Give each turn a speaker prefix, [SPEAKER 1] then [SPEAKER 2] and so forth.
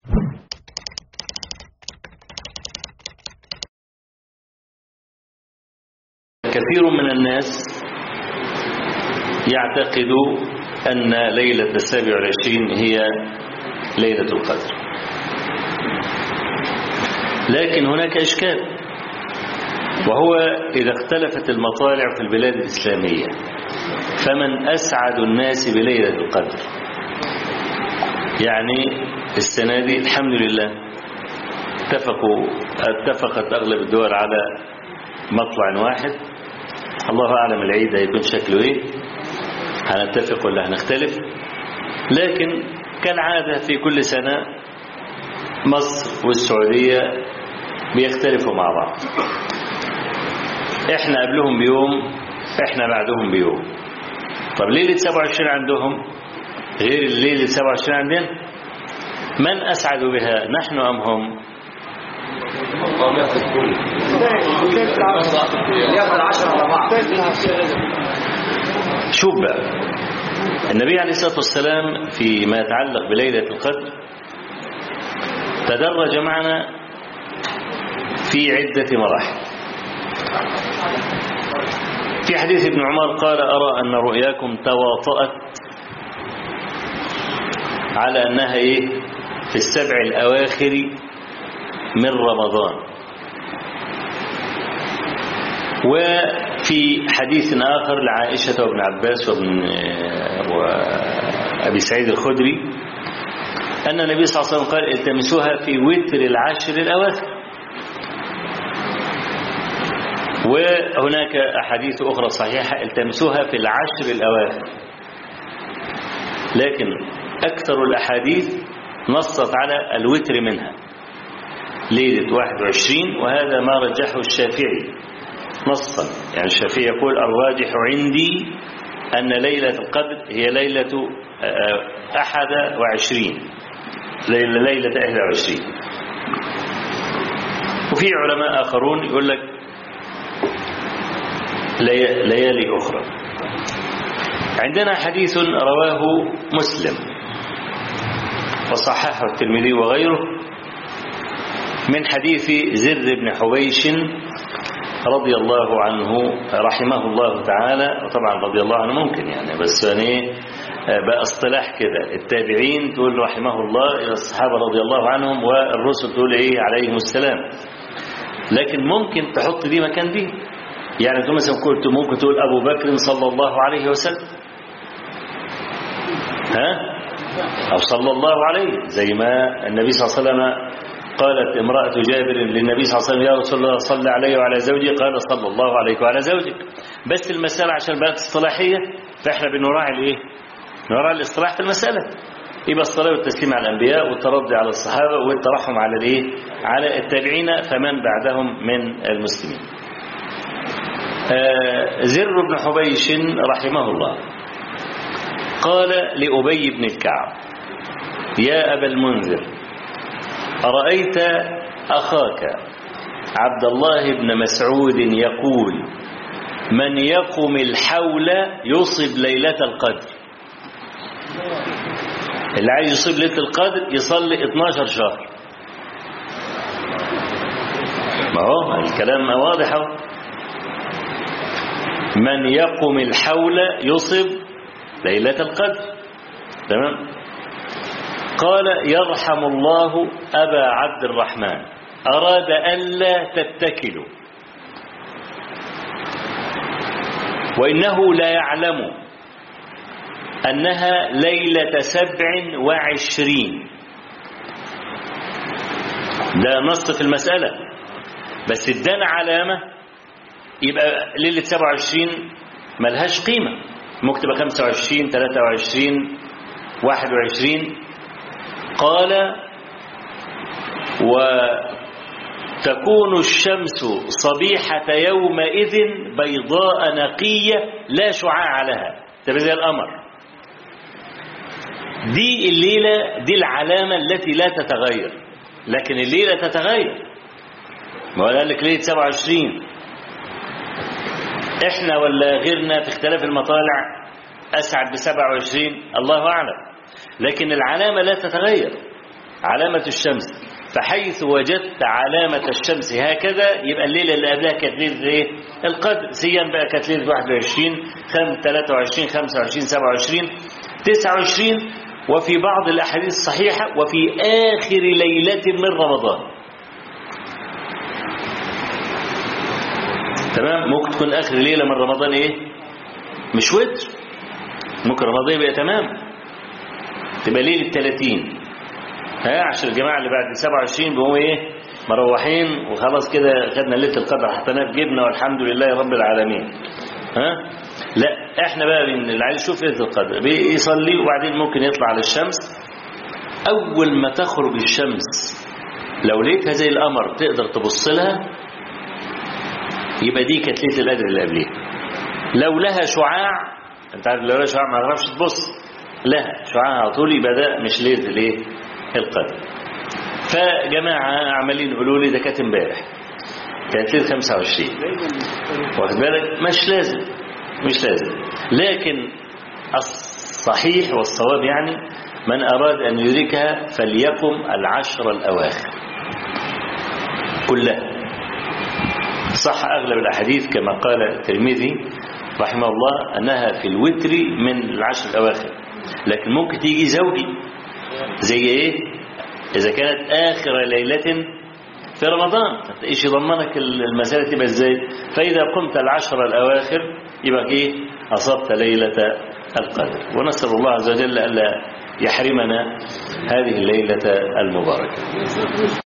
[SPEAKER 1] كثير من الناس يعتقد أن ليلة السابع والعشرين هي ليلة القدر لكن هناك إشكال وهو إذا اختلفت المطالع في البلاد الإسلامية فمن أسعد الناس بليلة القدر يعني السنة دي الحمد لله اتفقوا اتفقت أغلب الدول على مطلع واحد الله أعلم العيد هيكون شكله إيه هنتفق ولا هنختلف لكن كالعادة في كل سنة مصر والسعودية بيختلفوا مع بعض احنا قبلهم بيوم احنا بعدهم بيوم طب ليلة 27 عندهم غير الليلة 27 عندنا من أسعد بها نحن أم هم شوف بقى النبي عليه الصلاة والسلام فيما يتعلق بليلة القدر تدرج معنا في عدة مراحل في حديث ابن عمر قال أرى أن رؤياكم تواطأت على أنها إيه في السبع الأواخر من رمضان وفي حديث آخر لعائشة وابن عباس وابن وأبي سعيد الخدري أن النبي صلى الله عليه وسلم قال التمسوها في وتر العشر الأواخر وهناك أحاديث أخرى صحيحة التمسوها في العشر الأواخر لكن أكثر الأحاديث نصت على الوتر منها ليلة 21 وهذا ما رجحه الشافعي نصا يعني الشافعي يقول الراجح عندي أن ليلة القدر هي ليلة أحد وعشرين ليلة, ليلة أحد وعشرين وفي علماء آخرون يقول لك ليالي أخرى عندنا حديث رواه مسلم وصححه الترمذي وغيره من حديث زر بن حبيش رضي الله عنه رحمه الله تعالى وطبعا رضي الله عنه ممكن يعني بس يعني بقى اصطلاح كده التابعين تقول رحمه الله الصحابة رضي الله عنهم والرسل تقول ايه عليهم السلام لكن ممكن تحط دي مكان دي يعني انت مثلا قلت ممكن تقول ابو بكر صلى الله عليه وسلم ها او صلى الله عليه زي ما النبي صلى الله عليه وسلم قالت امرأة جابر للنبي صلى الله عليه وسلم يا رسول الله صلى علي وعلى زوجي قال صلى الله عليك وعلى زوجك بس المسألة عشان بقت اصطلاحية فاحنا بنراعي الايه نراعي الاصطلاح في المسألة يبقى الصلاة والتسليم على الأنبياء والترضي على الصحابة والترحم على الايه على التابعين فمن بعدهم من المسلمين آه زر بن حبيش رحمه الله قال لأبي بن الكعب يا أبا المنذر أرأيت أخاك عبد الله بن مسعود يقول من يقم الحول يصب ليلة القدر اللي عايز يصيب ليلة القدر يصلي 12 شهر ما هو الكلام واضح اهو من يقم الحول يصب ليلة القدر تمام قال يرحم الله أبا عبد الرحمن أراد ألا تتكلوا وإنه لا يعلم أنها ليلة سبع وعشرين ده نص في المسألة بس ادانا علامة يبقى ليلة 27 ملهاش قيمة ممكن تبقى 25 23 21 قال وتكون الشمس صبيحة يومئذ بيضاء نقية لا شعاع لها تبقى زي القمر دي الليلة دي العلامة التي لا تتغير لكن الليلة تتغير ما هو قال لك ليلة 27 احنا ولا غيرنا في اختلاف المطالع اسعد ب 27 الله اعلم لكن العلامة لا تتغير علامة الشمس فحيث وجدت علامة الشمس هكذا يبقى الليلة اللي قبلها كانت ليلة ايه؟ القدر سيا بقى كانت ليلة 21 خم- 23 25 27 29 وفي بعض الأحاديث الصحيحة وفي آخر ليلة من رمضان تمام ممكن تكون آخر ليلة من رمضان إيه مش وتر ممكن رمضان يبقى تمام تبقى ليلة 30 ها عشان الجماعة اللي بعد 27 بيقوموا إيه مروحين وخلاص كده خدنا ليلة القدر حطيناها في جيبنا والحمد لله رب العالمين ها لا احنا بقى من اللي عايز يشوف ليله القدر بيصلي وبعدين ممكن يطلع على الشمس اول ما تخرج الشمس لو لقيتها زي القمر تقدر تبص لها يبقى دي كانت ليله القدر اللي قبليها لو لها شعاع انت عارف لو لها شعاع ما تعرفش تبص لها شعاع على طول يبقى ده مش ليله الايه القدر فجماعه عمالين يقولوا لي ده كانت امبارح كانت ليله 25 واخد بالك مش لازم مش لازم لكن الصحيح والصواب يعني من أراد أن يدركها فليقم العشر الأواخر كلها صح أغلب الأحاديث كما قال الترمذي رحمه الله أنها في الوتر من العشر الأواخر لكن ممكن تيجي زوجي زي إيه إذا كانت آخر ليلة في رمضان ايش يضمنك المسألة تبقى ازاي فإذا قمت العشر الأواخر يبقى ايه أصبت ليلة القدر ونسأل الله عز وجل ألا يحرمنا هذه الليلة المباركة